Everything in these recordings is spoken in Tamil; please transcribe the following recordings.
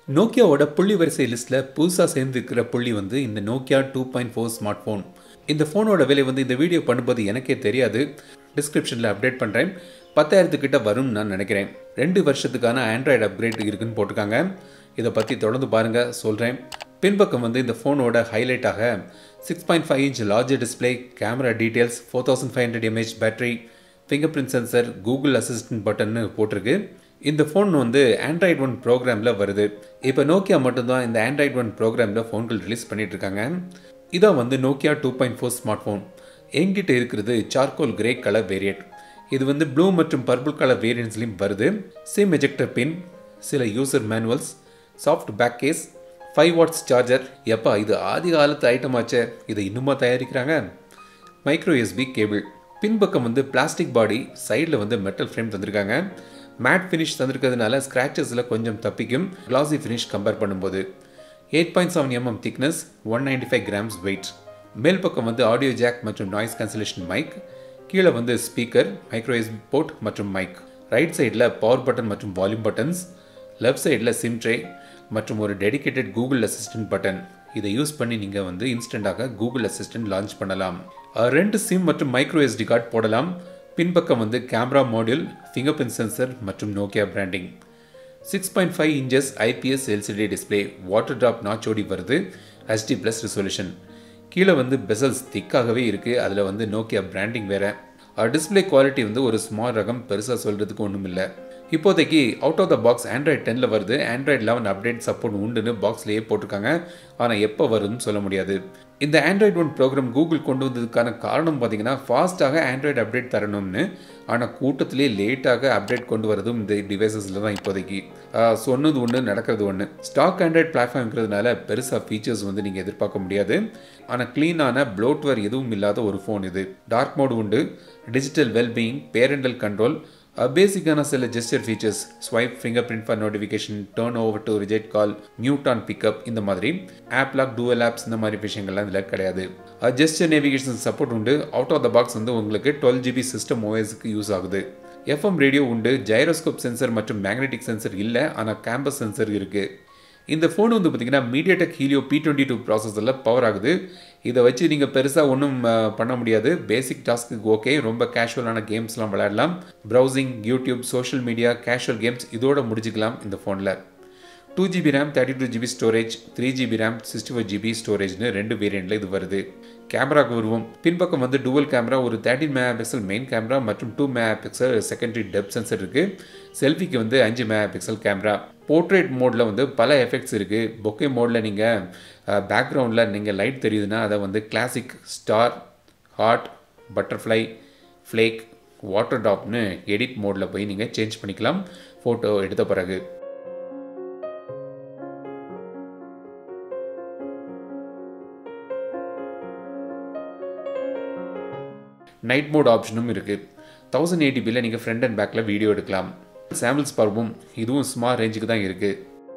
நோக்கியாவோட புள்ளி வரிசை லிஸ்ட்டில் புதுசாக சேர்ந்துருக்கிற புள்ளி வந்து இந்த Nokia two point four smart phone இந்த ஃபோனோட விலை வந்து இந்த வீடியோ பண்ணும்போது எனக்கே தெரியாது டிஸ்கிரிப்ஷனில் அப்டேட் பண்ணுறேன் பத்தாயிரத்துக்கிட்ட வரும்னு நான் நினைக்கிறேன் ரெண்டு வருஷத்துக்கான ஆண்ட்ராய்டு அப்கிரேட் இருக்குன்னு போட்டிருக்காங்க இதை பற்றி தொடர்ந்து பாருங்கள் சொல்கிறேன் பின்பக்கம் வந்து இந்த ஃபோனோட ஹைலைட்டாக six point five inch larger display camera details four thousand five hundred mAh battery finger print sensor Google Assistant பட்டன்னு போட்டிருக்கு இந்த ஃபோன் வந்து ஆண்ட்ராய்டு ஒன் ப்ரோக்ராமில் வருது இப்போ நோக்கியா மட்டும்தான் இந்த ஆண்ட்ராய்டு ஒன் ப்ரோக்ராமில் ஃபோன்கள் ரிலீஸ் பண்ணிட்டு இருக்காங்க இதான் வந்து Nokia two point four smart phone எங்கிட்ட இருக்கிறது சார்கோல் கிரே கலர் வேரியட் இது வந்து ப்ளூ மற்றும் பர்பிள் கலர் வேரியன்ட்ஸ்லையும் வருது சிம் எஜெக்டர் பின் சில user manuals soft pack case five watts charger எப்பா இது ஆதி காலத்து ஐட்டம் ஆச்சே இதை இன்னுமா தயாரிக்கிறாங்க மைக்ரோ எஸ்பி கேபிள் பின்பக்கம் வந்து பிளாஸ்டிக் பாடி சைடில் வந்து மெட்டல் ஃப்ரேம் தந்திருக்காங்க மேட் ஃபினிஷ் தந்திருக்கிறதுனால ஸ்க்ராச்சஸில் கொஞ்சம் தப்பிக்கும் கிளாசி ஃபினிஷ் கம்பேர் பண்ணும்போது eight point seven mm thickness one ninety five grams weight மேல் பக்கம் வந்து ஆடியோ ஜாக் மற்றும் நாய்ஸ் கேன்சலேஷன் மைக் கீழே வந்து ஸ்பீக்கர் மைக்ரோ எஸ்பி போர்ட் மற்றும் மைக் ரைட் சைடில் பவர் பட்டன் மற்றும் வால்யூம் பட்டன்ஸ் லெஃப்ட் சைடில் சிம் ட்ரே மற்றும் ஒரு டெடிகேட்டட் கூகுள் அசிஸ்டன்ட் பட்டன் இதை யூஸ் பண்ணி நீங்கள் வந்து இன்ஸ்டண்ட்டாக கூகுள் அசிஸ்டன்ட் லான்ச் பண்ணலாம் ரெண்டு சிம் மற்றும் மைக்ரோ எஸ்டி கார்டு போடலாம் பின்பக்கம் வந்து camera module finger print sensor மற்றும் Nokia branding six point five inches IPS LCD display water drop நாச்சோடி வருது ஹெச்டி ப்ளஸ் ரிசொல்யூஷன் கீழே வந்து பெசல்ஸ் திக்காகவே இருக்குது அதில் வந்து நோக்கியா பிராண்டிங் வேறு டிஸ்பிளே குவாலிட்டி வந்து ஒரு ஸ்மால் ரகம் பெருசாக சொல்கிறதுக்கு ஒன்றும் இல்லை இப்போதைக்கு out of the box Android டெனில் வருது ஆண்ட்ராய்ட் லெவன் அப்டேட் சப்போர்ட் உண்டுன்னு பாக்ஸ்லேயே போட்டிருக்காங்க ஆனால் எப்போ வரும்னு சொல்ல முடியாது இந்த ஆண்ட்ராய்ட் ஒன் ப்ரோக்ராம் கூகுள் கொண்டு வந்ததுக்கான காரணம் பார்த்தீங்கன்னா ஃபாஸ்ட்டாக ஆண்ட்ராய்டு அப்டேட் தரணும்னு ஆனால் கூட்டத்திலே லேட்டாக அப்டேட் கொண்டு வரதும் இந்த டிவைசஸில் தான் இப்போதைக்கு சொன்னது ஒன்று நடக்கிறது ஒன்று ஸ்டாக் ஆண்ட்ராய்ட் பிளாட்ஃபார்ம்ங்கிறதுனால பெருசாக ஃபீச்சர்ஸ் வந்து நீங்கள் எதிர்பார்க்க முடியாது ஆனால் க்ளீனான ப்ளோட்வேர் எதுவும் இல்லாத ஒரு ஃபோன் இது டார்க் மோட் உண்டு டிஜிட்டல் வெல்பீயிங் பேரண்டல் கண்ட்ரோல் பேசிக்கான சில gesture features swipe finger print for notification turn over to reject call mute on pickup இந்த மாதிரி ஆப் லாக் டூவல் ஆப்ஸ் இந்த மாதிரி விஷயங்கள்லாம் இதில் கிடையாது ஜெஸ்டர் நேவிகேஷன் சப்போர்ட் உண்டு அவுட் ஆஃப் த பாக்ஸ் வந்து உங்களுக்கு டுவெல் ஜிபி சிஸ்டம் ஓஎஸ்க்கு யூஸ் ஆகுது எஃப்எம் ரேடியோ உண்டு ஜைரோஸ்கோப் சென்சர் மற்றும் மேக்னெட்டிக் சென்சர் இல்லை ஆனால் கேம்பஸ் சென்சர் இருக்குது இந்த ஃபோன் வந்து பார்த்திங்கன்னா MediaTek Helio P twenty two ப்ராசஸரில் பவர் ஆகுது இதை வச்சு நீங்கள் பெருசாக ஒன்றும் பண்ண முடியாது பேசிக் டாஸ்க்கு ஓகே ரொம்ப கேஷுவலான கேம்ஸ்லாம் விளையாடலாம் browsing YouTube social media casual games இதோட முடிச்சுக்கலாம் இந்த ஃபோனில் two GB RAM thirty two GB storage three GB RAM sixty four GB ஸ்டோரேஜ்னு ரெண்டு வேரியண்ட்டில் இது வருது கேமராக்கு வருவோம் பின்பக்கம் வந்து டுவல் கேமரா ஒரு thirteen mega pixel main camera மற்றும் two mega pixel secondary depth sensor இருக்குது செல்ஃபிக்கு வந்து அஞ்சு மெகா பிக்சல் கேமரா போர்ட்ரேட் மோடில் வந்து பல எஃபெக்ட்ஸ் இருக்குது பொக்கே மோடில் நீங்கள் பேக்ரவுண்டில் நீங்கள் லைட் தெரியுதுன்னா அதை வந்து classic star heart butterfly flake water டாப்னு எடிட் மோடில் போய் நீங்கள் சேஞ்ச் பண்ணிக்கலாம் ஃபோட்டோ எடுத்த பிறகு நைட் மோட் ஆப்ஷனும் இருக்குது தௌசண்ட் எயிட்டிபியில் நீங்கள் ஃப்ரண்ட் அண்ட் பேக்கில் வீடியோ எடுக்கலாம் சாம்பிள்ஸ் பார்ப்போம் இதுவும் ஸ்மார்ட் ரேஞ்சுக்கு தான் இருக்குது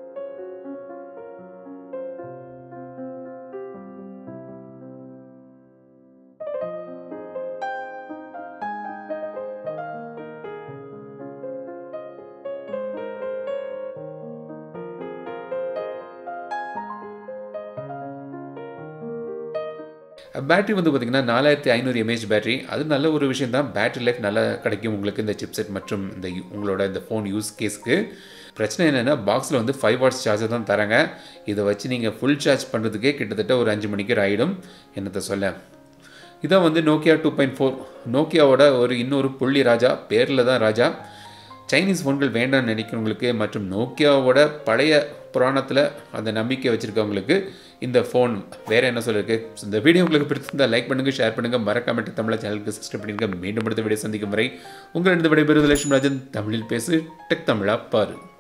பேட்டரி வந்து பார்த்திங்கன்னா நாலாயிரத்தி ஐநூறு எம்ஏஹெச் பேட்டரி அது நல்ல ஒரு விஷயம் தான் பேட்டரி லைஃப் நல்லா கிடைக்கும் உங்களுக்கு இந்த சிப்செட் மற்றும் இந்த உங்களோட இந்த ஃபோன் யூஸ் கேஸ்க்கு பிரச்சனை என்னென்னா பாக்ஸில் வந்து ஃபைவ் வாட்ஸ் சார்ஜர் தான் தராங்க இதை வச்சு நீங்கள் ஃபுல் சார்ஜ் பண்ணுறதுக்கே கிட்டத்தட்ட ஒரு அஞ்சு மணிக்கு ஆகிடும் என்னத்தை சொல்ல இதான் வந்து நோக்கியா டூ பாயிண்ட் ஃபோர் நோக்கியாவோட ஒரு இன்னொரு புள்ளி ராஜா பேரில் தான் ராஜா சைனீஸ் ஃபோன்கள் வேண்டாம்னு நினைக்கிறவங்களுக்கு மற்றும் நோக்கியாவோட பழைய புராணத்தில் அந்த நம்பிக்கை வச்சுருக்கவங்களுக்கு இந்த ஃபோன் வேறு என்ன சொல்லிருக்கு இந்த வீடியோ உங்களுக்கு பிடிச்சிருந்தால் லைக் பண்ணுங்கள் ஷேர் பண்ணுங்கள் மறக்காம தமிழ் சேனலுக்கு சப்ஸ்கிரைப் பண்ணுங்க மீண்டும் அடுத்த வீடியோ சந்திக்கும் வரை உங்களிடம் விடைபெறுவது லட்சுமி ராஜன் தமிழில் பேசு டெக் தமிழா பாரு